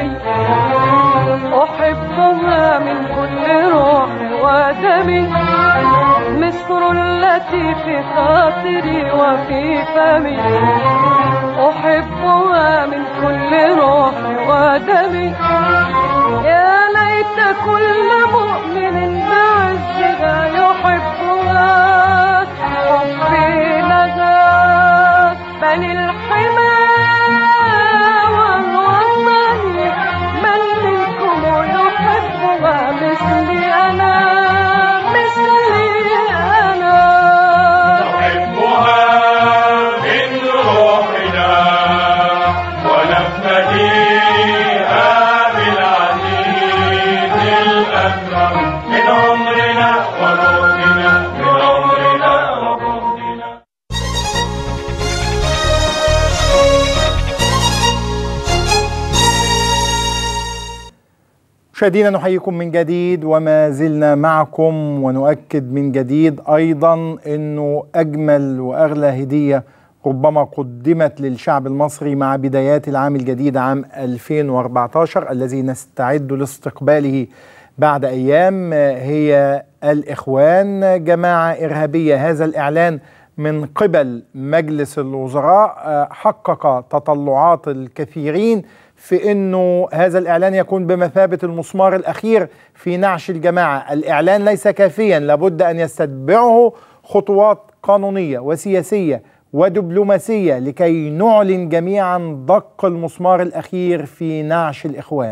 ودمي أحبها من كل روحي ودمي مصر التي في خاطري وفي فمي أحبها من كل روحي ودمي يا ليت كل مؤمن بعزها يحبها حبي لها بل الحمى والوطن من منكم يحبها مثلي أنا مثلي أنا نحبها من روحنا ونفتديها بالعزيز الأكرم من عمرنا وجهدنا من عمرنا وجهدنا مشاهدينا نحييكم من جديد وما زلنا معكم ونؤكد من جديد ايضا انه اجمل واغلى هديه ربما قدمت للشعب المصري مع بدايات العام الجديد عام 2014 الذي نستعد لاستقباله بعد ايام هي الاخوان جماعه ارهابيه هذا الاعلان من قبل مجلس الوزراء حقق تطلعات الكثيرين في انه هذا الاعلان يكون بمثابه المسمار الاخير في نعش الجماعه، الاعلان ليس كافيا لابد ان يستتبعه خطوات قانونيه وسياسيه ودبلوماسيه لكي نعلن جميعا دق المسمار الاخير في نعش الاخوان.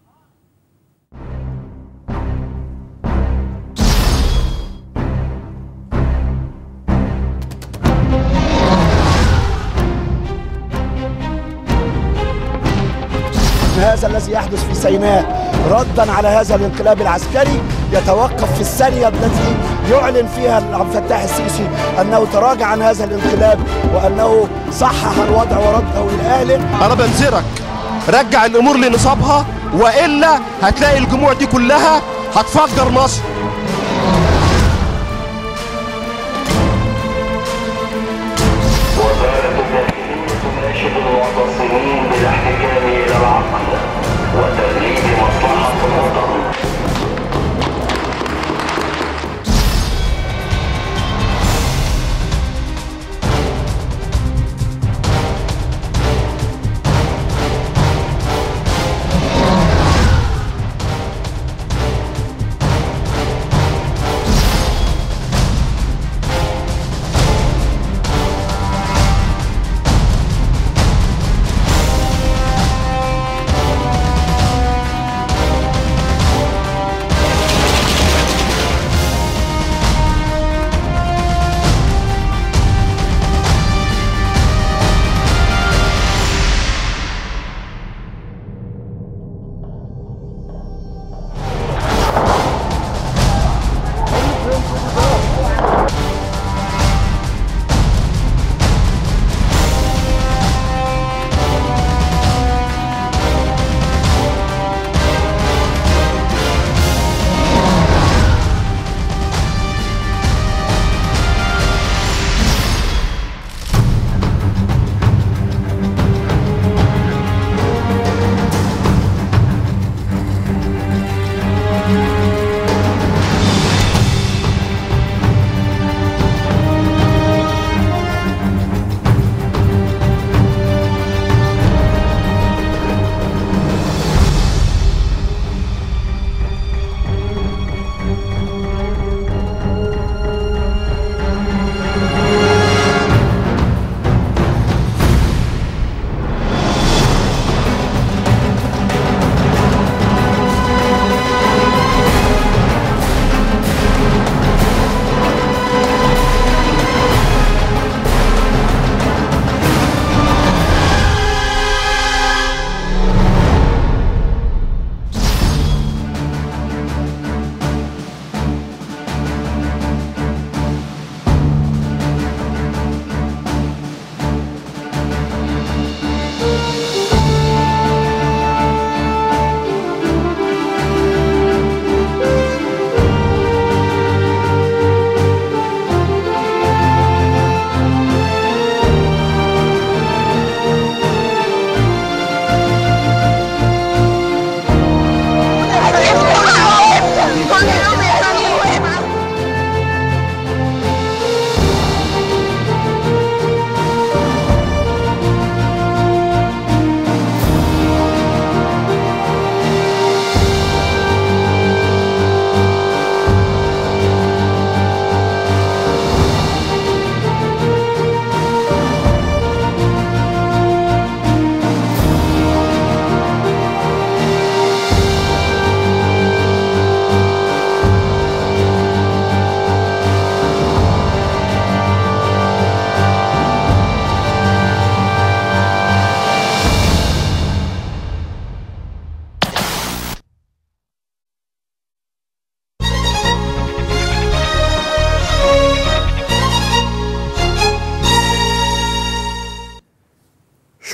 هذا الذي يحدث في سيناء ردا على هذا الانقلاب العسكري يتوقف في الثانية التي يعلن فيها عبد الفتاح السيسي أنه تراجع عن هذا الانقلاب وأنه صحح الوضع ورده إلى أهله انا بنذرك رجع الامور لنصابها والا هتلاقي الجموع دي كلها هتفجر مصر وزارة الداخلية تناشد المعتصمين بالاحتكام إلى العقل وتغليب مصلحة الوطن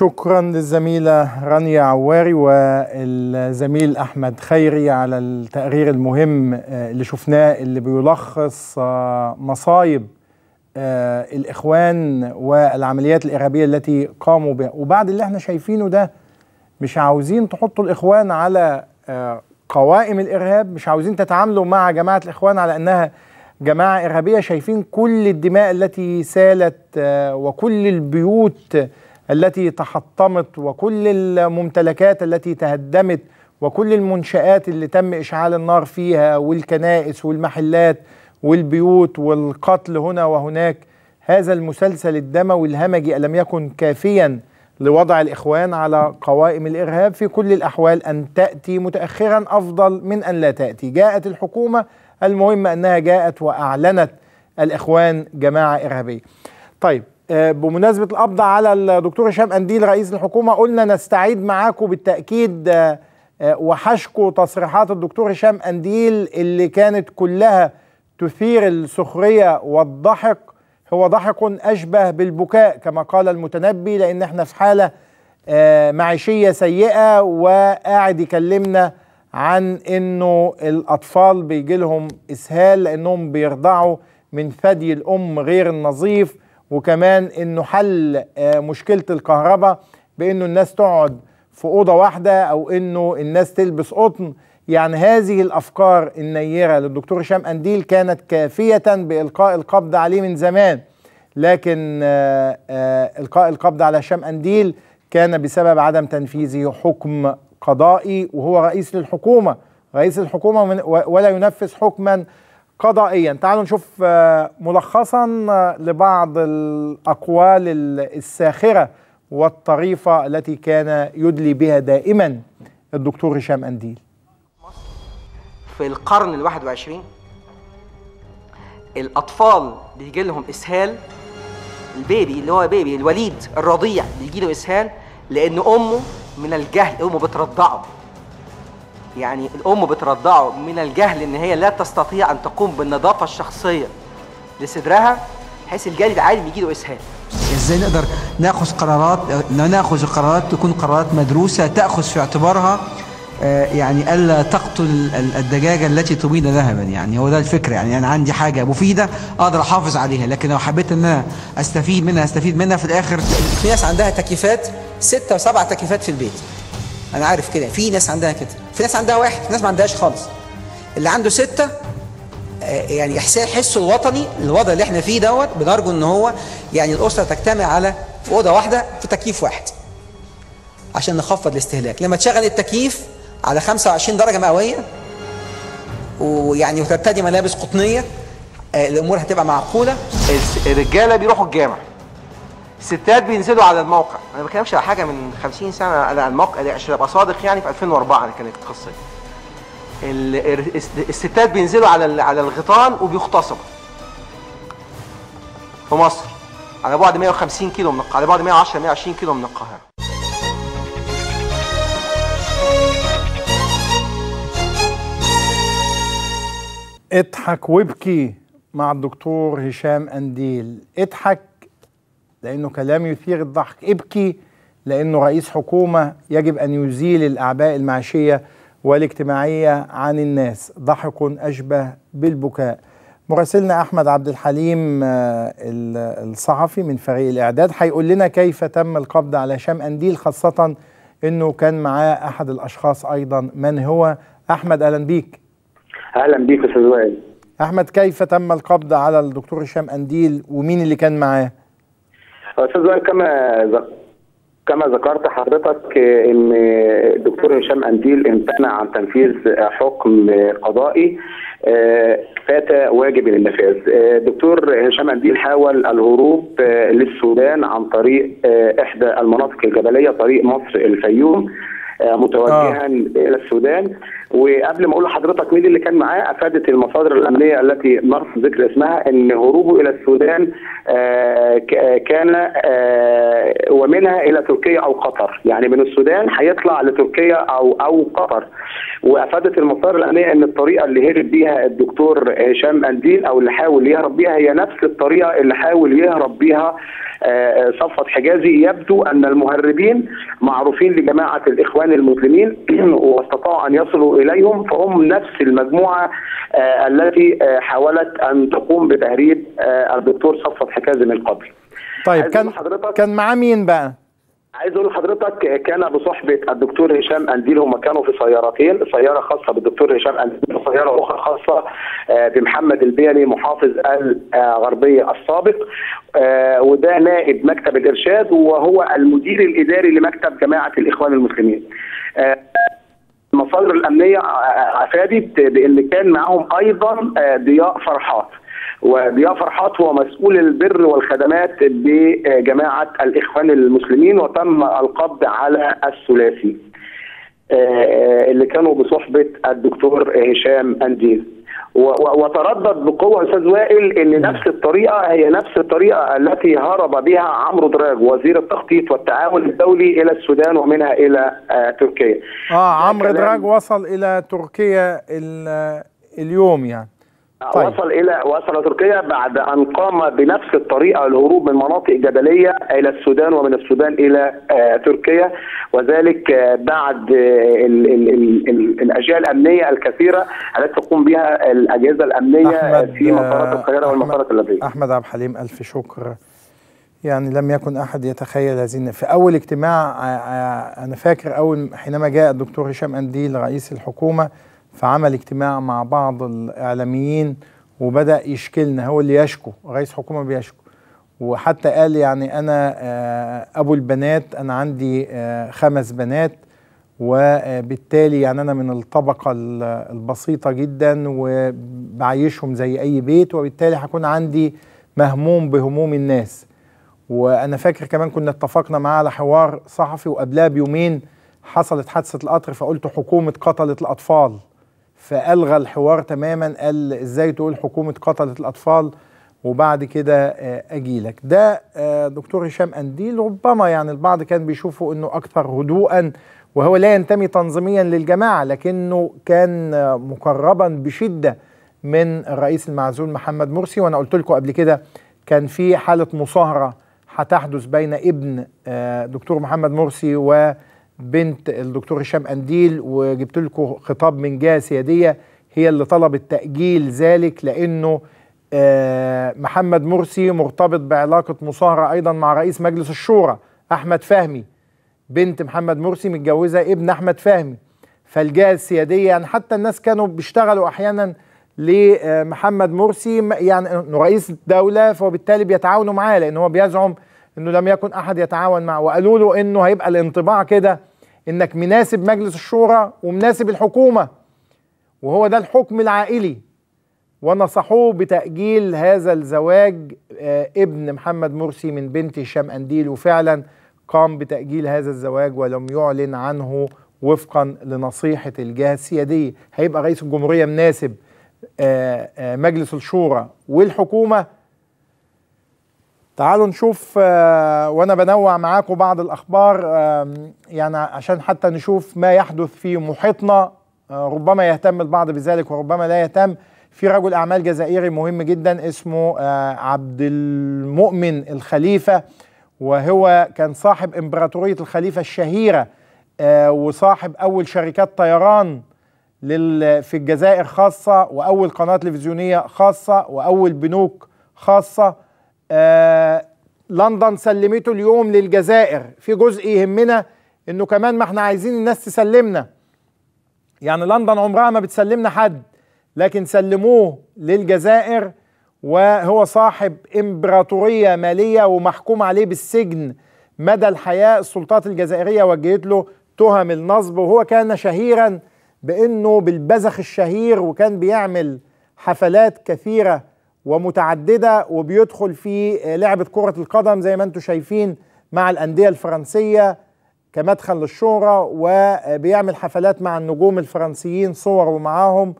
شكرا للزميلة رانيا عواري والزميل أحمد خيري على التقرير المهم آه، اللي شفناه اللي بيلخص آه، مصايب آه، الإخوان والعمليات الإرهابية التي قاموا بها وبعد اللي احنا شايفينه ده مش عاوزين تحطوا الإخوان على آه، قوائم الإرهاب مش عاوزين تتعاملوا مع جماعة الإخوان على أنها جماعة إرهابية شايفين كل الدماء التي سالت آه، وكل البيوت التي تحطمت وكل الممتلكات التي تهدمت وكل المنشآت اللي تم إشعال النار فيها والكنائس والمحلات والبيوت والقتل هنا وهناك هذا المسلسل الدموي الهمجي ألم يكن كافيا لوضع الإخوان على قوائم الإرهاب في كل الأحوال أن تأتي متأخرا أفضل من أن لا تأتي جاءت الحكومة المهم أنها جاءت وأعلنت الإخوان جماعة إرهابية طيب آه، بمناسبة القبض على الدكتور هشام أنديل رئيس الحكومة قلنا نستعيد معاكم بالتأكيد آه، آه، وحشكوا تصريحات الدكتور هشام أنديل اللي كانت كلها تثير السخرية والضحك هو ضحك أشبه بالبكاء كما قال المتنبي لأن احنا في حالة آه، معيشية سيئة وقاعد يكلمنا عن انه الاطفال بيجي لهم اسهال لانهم بيرضعوا من ثدي الام غير النظيف وكمان انه حل آه، مشكله الكهرباء بانه الناس تقعد في اوضه واحده او انه الناس تلبس قطن يعني هذه الافكار النيره للدكتور هشام انديل كانت كافيه بالقاء القبض عليه من زمان لكن آه، آه، القاء القبض على هشام انديل كان بسبب عدم تنفيذه حكم قضائي وهو رئيس للحكومه رئيس الحكومه من و- ولا ينفذ حكما قضائيا تعالوا نشوف آه، ملخصا آه، لبعض الاقوال ال- الساخره والطريفه التي كان يدلي بها دائما الدكتور هشام انديل في القرن الواحد وعشرين الأطفال بيجي لهم إسهال البيبي اللي هو بيبي الوليد الرضيع بيجي له إسهال لأن أمه من الجهل أمه بترضعه يعني الأم بترضعه من الجهل إن هي لا تستطيع أن تقوم بالنظافة الشخصية لصدرها بحيث الجلد عادي بيجي له إسهال ازاي نقدر ناخذ قرارات ناخذ القرارات تكون قرارات مدروسه تاخذ في اعتبارها آه، يعني الا تقتل ال- الدجاجه التي تبيض ذهبا يعني هو ده الفكره يعني انا عندي حاجه مفيده اقدر احافظ عليها لكن لو حبيت ان انا استفيد منها استفيد منها في الاخر في ناس عندها تكييفات ستة وسبعة تكييفات في البيت انا عارف كده في ناس عندها كده في ناس عندها واحد في ناس ما عندهاش خالص اللي عنده ستة آه، يعني احساس حسه الوطني الوضع اللي احنا فيه دوت بنرجو ان هو يعني الاسره تجتمع على في اوضه واحده في تكييف واحد عشان نخفض الاستهلاك لما تشغل التكييف على 25 درجه مئويه ويعني وترتدي ملابس قطنيه آه، الامور هتبقى معقوله الرجاله بيروحوا الجامع الستات بينزلوا على الموقع انا ما بتكلمش على حاجه من 50 سنه على الموقع عشان ابقى صادق يعني في 2004 كانت القصه دي ال- ال- الستات بينزلوا على ال- على الغيطان وبيغتصبوا في مصر على بعد 150 كيلو من الق- على بعد 110 120 كيلو من القاهره اضحك وابكي مع الدكتور هشام انديل اضحك لانه كلام يثير الضحك ابكي لانه رئيس حكومه يجب ان يزيل الاعباء المعيشيه والاجتماعيه عن الناس ضحك اشبه بالبكاء مراسلنا احمد عبد الحليم آه، ال- الصحفي من فريق الاعداد هيقول لنا كيف تم القبض على هشام انديل خاصه انه كان معاه احد الاشخاص ايضا من هو احمد اهلا بيك اهلا بيك استاذ وائل احمد كيف تم القبض على الدكتور هشام انديل ومين اللي كان معاه استاذ وائل كما ذ- كما ذكرت حضرتك آه، ان الدكتور هشام انديل امتنع عن تنفيذ آه، حكم آه، قضائي آه، فات واجب النفاذ آه، الدكتور هشام انديل حاول الهروب آه، للسودان عن طريق آه، احدى المناطق الجبليه طريق مصر الفيوم آه، متوجها الى السودان وقبل ما اقول لحضرتك مين اللي كان معاه افادت المصادر الامنيه التي نرفض ذكر اسمها ان هروبه الى السودان آه، ك- كان آه، ومنها الى تركيا او قطر يعني من السودان هيطلع لتركيا او او قطر وافادت المصادر الامنيه ان الطريقه اللي هرب بيها الدكتور هشام انديل او اللي حاول يهرب بيها هي نفس الطريقه اللي حاول يهرب بيها آه، صفوت حجازي يبدو ان المهربين معروفين لجماعه الاخوان المسلمين واستطاعوا ان يصلوا اليهم فهم نفس المجموعه آه، التي آه، حاولت ان تقوم بتهريب آه، الدكتور صفوت حجازي من قبل. طيب عايز كان أقول لحضرتك- كان معاه مين بقى؟ عايز اقول لحضرتك كان بصحبه الدكتور هشام انديل هم كانوا في سيارتين سياره خاصه بالدكتور هشام انديل وسياره اخرى خاصه آه، بمحمد البيلي محافظ الغربيه السابق آه، وده نائب مكتب الارشاد وهو المدير الاداري لمكتب جماعه الاخوان المسلمين. آه، المصادر الامنيه آه، افادت بان كان معهم ايضا آه، ضياء فرحات وضياء فرحات هو مسؤول البر والخدمات بجماعه الاخوان المسلمين وتم القبض على الثلاثي آه، اللي كانوا بصحبه الدكتور هشام انديل و- و- وتردد بقوه استاذ وائل ان نفس الطريقه هي نفس الطريقه التي هرب بها عمرو دراج وزير التخطيط والتعاون الدولي الى السودان ومنها الى آه، تركيا. اه عمرو كلام- دراج وصل الى تركيا ال- اليوم يعني طيب. وصل الى وصل تركيا بعد ان قام بنفس الطريقه الهروب من مناطق جبليه الى السودان ومن السودان الى آه، تركيا وذلك آه، بعد آه، ال- ال- ال- ال- الاجهزه الامنيه الكثيره التي تقوم بها الاجهزه الامنيه أحمد، في مطارات آه، القاهره والمطارات الليبيه. احمد عبد الحليم الف شكر يعني لم يكن احد يتخيل هذه الن- في اول اجتماع آه، آه، انا فاكر اول حينما جاء الدكتور هشام انديل رئيس الحكومه فعمل اجتماع مع بعض الاعلاميين وبدا يشكلنا هو اللي يشكو رئيس حكومه بيشكو وحتى قال يعني انا آه، ابو البنات انا عندي آه، خمس بنات وبالتالي يعني انا من الطبقه ال- البسيطه جدا وبعيشهم زي اي بيت وبالتالي هكون عندي مهموم بهموم الناس وانا فاكر كمان كنا اتفقنا معاه على حوار صحفي وقبلها بيومين حصلت حادثه القطر فقلت حكومه قتلت الاطفال فالغى الحوار تماما قال ازاي تقول حكومه قتلت الاطفال وبعد كده آه، اجيلك ده آه، دكتور هشام انديل ربما يعني البعض كان بيشوفه انه اكثر هدوءا وهو لا ينتمي تنظيميا للجماعه لكنه كان آه، مقربا بشده من الرئيس المعزول محمد مرسي وانا قلت لكم قبل كده كان في حاله مصاهره هتحدث بين ابن آه، دكتور محمد مرسي وبنت الدكتور هشام انديل وجبت لكم خطاب من جهه سياديه هي اللي طلبت تاجيل ذلك لانه آه، محمد مرسي مرتبط بعلاقه مصاهره ايضا مع رئيس مجلس الشورى احمد فهمي بنت محمد مرسي متجوزه ابن احمد فهمي فالجهه السياديه يعني حتى الناس كانوا بيشتغلوا احيانا لمحمد مرسي م- يعني انه رئيس دوله فبالتالي بيتعاونوا معاه لان هو بيزعم انه لم يكن احد يتعاون معه وقالوا له انه هيبقى الانطباع كده انك مناسب مجلس الشورى ومناسب الحكومه وهو ده الحكم العائلي ونصحوه بتأجيل هذا الزواج آه، ابن محمد مرسي من بنت هشام أنديل وفعلا قام بتأجيل هذا الزواج ولم يعلن عنه وفقا لنصيحة الجهة السيادية هيبقى رئيس الجمهورية مناسب آه، آه، مجلس الشورى والحكومة تعالوا نشوف آه، وانا بنوع معاكم بعض الاخبار آم، يعني عشان حتى نشوف ما يحدث في محيطنا آه، ربما يهتم البعض بذلك وربما لا يهتم في رجل اعمال جزائري مهم جدا اسمه آه، عبد المؤمن الخليفه وهو كان صاحب امبراطوريه الخليفه الشهيره آه، وصاحب اول شركات طيران لل في الجزائر خاصه واول قناه تلفزيونيه خاصه واول بنوك خاصه آه لندن سلمته اليوم للجزائر في جزء يهمنا انه كمان ما احنا عايزين الناس تسلمنا يعني لندن عمرها ما بتسلمنا حد لكن سلموه للجزائر وهو صاحب امبراطوريه ماليه ومحكوم عليه بالسجن مدى الحياه السلطات الجزائريه وجهت له تهم النصب وهو كان شهيرا بانه بالبذخ الشهير وكان بيعمل حفلات كثيره ومتعدده وبيدخل في لعبه كره القدم زي ما انتم شايفين مع الانديه الفرنسيه كمدخل للشهره وبيعمل حفلات مع النجوم الفرنسيين صور معاهم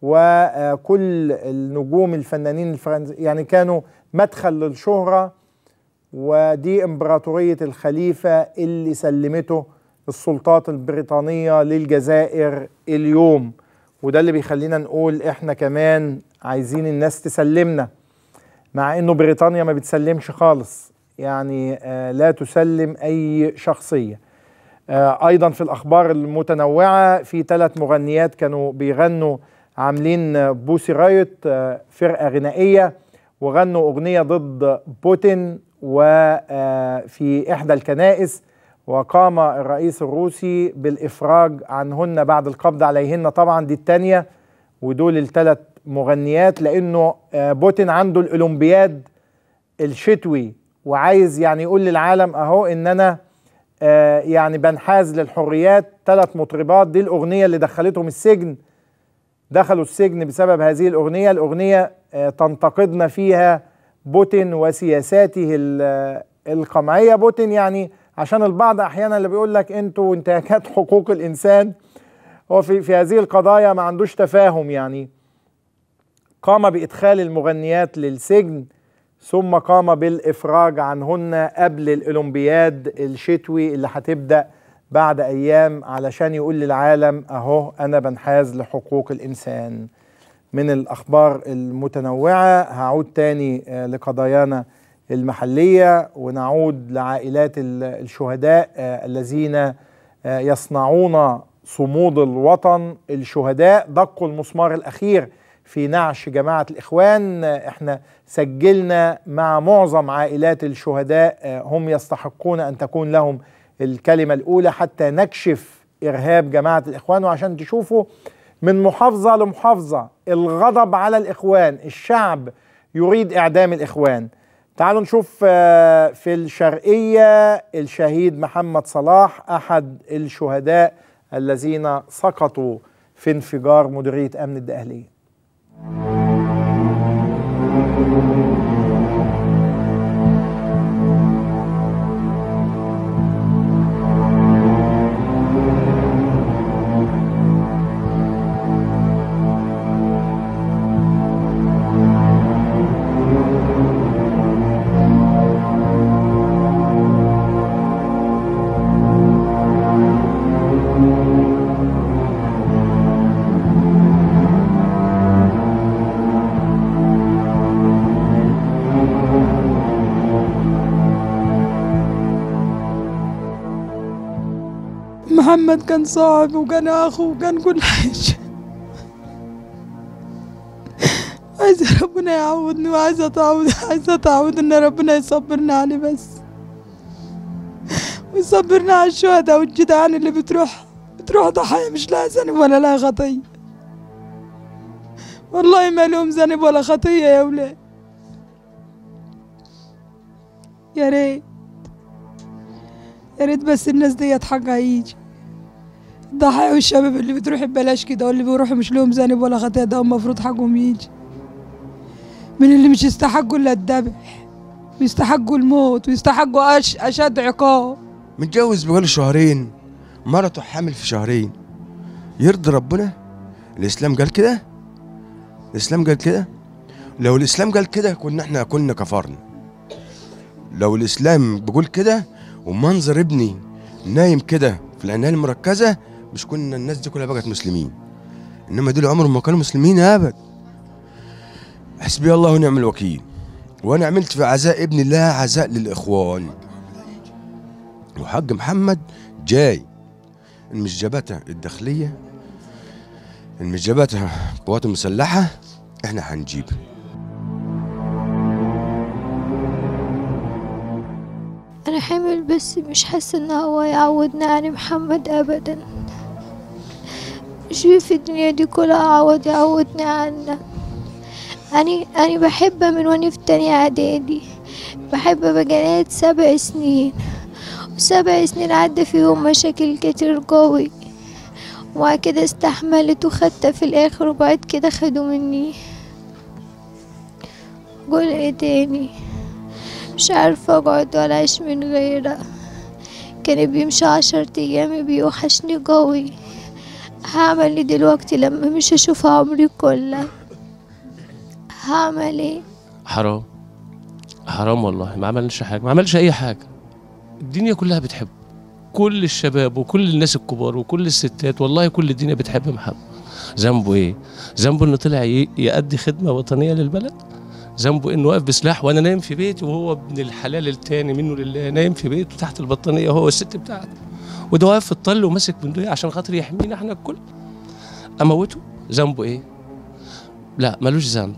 وكل النجوم الفنانين الفرنسيين يعني كانوا مدخل للشهره ودي امبراطوريه الخليفه اللي سلمته السلطات البريطانية للجزائر اليوم وده اللي بيخلينا نقول احنا كمان عايزين الناس تسلمنا مع انه بريطانيا ما بتسلمش خالص يعني آه لا تسلم اي شخصيه آه ايضا في الاخبار المتنوعه في ثلاث مغنيات كانوا بيغنوا عاملين آه، بوسي رايت آه فرقه غنائيه وغنوا اغنيه ضد بوتين وفي احدى الكنائس وقام الرئيس الروسي بالافراج عنهن بعد القبض عليهن طبعا دي الثانيه ودول الثلاث مغنيات لانه آه، بوتين عنده الاولمبياد الشتوي وعايز يعني يقول للعالم اهو ان انا آه، يعني بنحاز للحريات ثلاث مطربات دي الاغنيه اللي دخلتهم السجن دخلوا السجن بسبب هذه الاغنيه الاغنيه آه، تنتقدنا فيها بوتين وسياساته ال- القمعيه بوتين يعني عشان البعض احيانا اللي بيقول لك انتوا انتهاكات حقوق الانسان هو في في هذه القضايا ما عندوش تفاهم يعني قام بادخال المغنيات للسجن ثم قام بالافراج عنهن قبل الاولمبياد الشتوي اللي هتبدا بعد ايام علشان يقول للعالم اهو انا بنحاز لحقوق الانسان من الاخبار المتنوعه هعود تاني آه، لقضايانا المحليه ونعود لعائلات ال- الشهداء آه، الذين آه، يصنعون صمود الوطن الشهداء دقوا المسمار الاخير في نعش جماعه الاخوان آه، احنا سجلنا مع معظم عائلات الشهداء آه، هم يستحقون ان تكون لهم الكلمه الاولى حتى نكشف ارهاب جماعه الاخوان وعشان تشوفوا من محافظه لمحافظه الغضب على الاخوان الشعب يريد اعدام الاخوان تعالوا نشوف آه، في الشرقيه الشهيد محمد صلاح احد الشهداء الذين سقطوا في انفجار مديريه امن الدقهليه محمد كان صاحبي وكان اخو وكان كل حاجه عايزة ربنا يعوضني وعايزة اتعود عايزة اتعود ان ربنا يصبرنا عليه بس ويصبرنا على الشهداء والجدعان اللي بتروح بتروح ضحايا مش لها ذنب ولا لها خطية والله ما لهم ذنب ولا خطية يا ولاد يا ريت يا ريت بس الناس ديت حقها يجي الضحايا والشباب اللي بتروح ببلاش كده واللي بيروحوا مش لهم ذنب ولا خطية ده المفروض حقهم يجي من اللي مش يستحقوا الا الذبح ويستحقوا الموت ويستحقوا أش... اشد عقاب متجوز بقاله شهرين مرته حامل في شهرين يرضي ربنا الاسلام قال كده الاسلام قال كده لو الاسلام قال كده كنا احنا كنا كفرنا لو الاسلام بيقول كده ومنظر ابني نايم كده في العنايه المركزه مش كنا الناس دي كلها بقت مسلمين انما دول عمرهم ما كانوا مسلمين ابدا حسبي الله ونعم الوكيل وانا عملت في عزاء ابني الله عزاء للاخوان وحق محمد جاي المسجباتة الداخلية المسجباتة القوات المسلحة احنا هنجيبها أنا حامل بس مش حاسة إن هو يعودني عن محمد أبدا مش في الدنيا دي كلها عوض يعودني عنه أنا أنا بحبه من وأنا في تانية إعدادي بحبه بقالي سبع سنين وسبع سنين عدى فيهم مشاكل كتير قوي وبعد كده استحملت وخدتها في الآخر وبعد كده خدوا مني قول ايه تاني مش عارفة اقعد ولا اعيش من غيره كان بيمشي عشر ايام بيوحشني قوي هعمل ايه دلوقتي لما مش اشوف عمري كله هعمل ايه حرام حرام والله ما عملش حاجه ما عملش اي حاجه الدنيا كلها بتحبه كل الشباب وكل الناس الكبار وكل الستات والله كل الدنيا بتحب محمد ذنبه ايه ذنبه انه طلع ي- يأدي خدمه وطنيه للبلد ذنبه انه واقف بسلاح وانا نايم في بيتي وهو ابن الحلال التاني منه لله نايم في بيته تحت البطانيه هو والست بتاعته وده واقف في الطل وماسك بندقيه عشان خاطر يحمينا احنا الكل اموته ذنبه ايه لا ملوش ذنب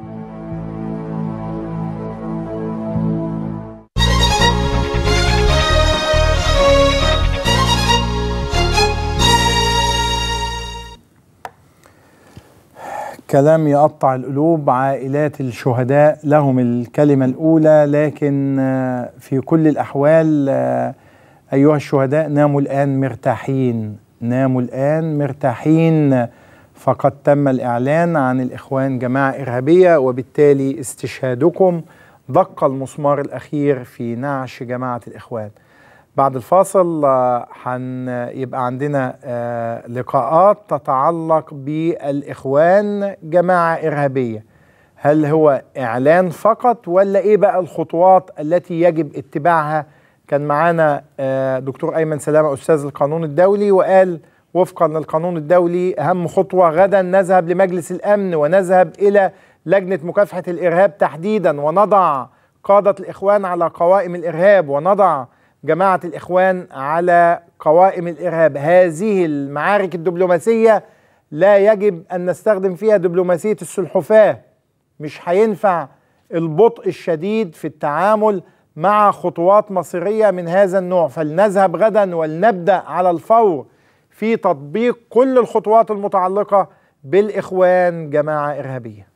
كلام يقطع القلوب عائلات الشهداء لهم الكلمة الأولى لكن آه، في كل الأحوال آه، أيها الشهداء ناموا الآن مرتاحين ناموا الآن مرتاحين فقد تم الإعلان عن الإخوان جماعة إرهابية وبالتالي استشهادكم دق المسمار الأخير في نعش جماعة الإخوان بعد الفاصل آه، هن يبقى عندنا آه، لقاءات تتعلق بالإخوان جماعة إرهابية هل هو إعلان فقط ولا إيه بقى الخطوات التي يجب اتباعها كان معانا آه، دكتور أيمن سلامة أستاذ القانون الدولي وقال وفقا للقانون الدولي أهم خطوة غدا نذهب لمجلس الأمن ونذهب إلى لجنة مكافحة الإرهاب تحديدا ونضع قادة الإخوان على قوائم الإرهاب ونضع جماعة الإخوان على قوائم الإرهاب هذه المعارك الدبلوماسية لا يجب أن نستخدم فيها دبلوماسية السلحفاة مش هينفع البطء الشديد في التعامل مع خطوات مصيرية من هذا النوع فلنذهب غدا ولنبدأ على الفور في تطبيق كل الخطوات المتعلقة بالإخوان جماعة إرهابية